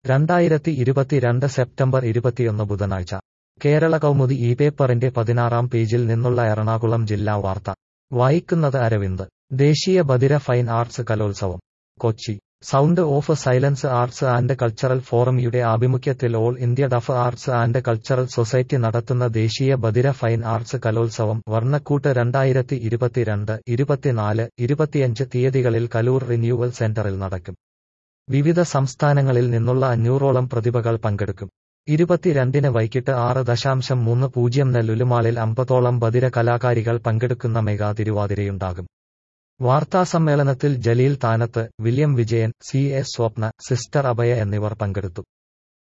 രണ്ടായിരത്തി ഇരുപത്തിരണ്ട് സെപ്റ്റംബർ ഇരുപത്തിയൊന്ന് ബുധനാഴ്ച കേരള കൗമുദി ഈ പേപ്പറിന്റെ പതിനാറാം പേജിൽ നിന്നുള്ള എറണാകുളം ജില്ലാ വാർത്ത വായിക്കുന്നത് അരവിന്ദ് ദേശീയ ബധിര ഫൈൻ ആർട്സ് കലോത്സവം Kochi sound of silence arts and cultural ഫോറംയുടെ ആഭിമുഖ്യത്തിൽ all India deaf arts and cultural society നടത്തുന്ന ദേശീയ ബധിര ഫൈൻ ആർട്സ് കലോത്സവം വർണ്ണക്കൂട്ട് രണ്ടായിരത്തി ഇരുപത്തിരണ്ട് ഇരുപത്തിനാല് ഇരുപത്തിയഞ്ച് തീയതികളിൽ കലൂർ റിന്യൂവൽ സെന്ററിൽ നടക്കും വിവിധ സംസ്ഥാനങ്ങളിൽ നിന്നുള്ള അഞ്ഞൂറോളം പ്രതിഭകൾ പങ്കെടുക്കും ഇരുപത്തിരണ്ടിന് വൈകിട്ട് ആറ് ദശാംശം മൂന്ന് പൂജ്യം ലുലുമാളിൽ അമ്പതോളം ബധിര കലാകാരികൾ പങ്കെടുക്കുന്ന മെഗാ തിരുവാതിരയുണ്ടാകും വാർത്താസമ്മേളനത്തിൽ Jaleel Thanath William Vijayan C S Swapna sister Abhaya എന്നിവർ പങ്കെടുത്തു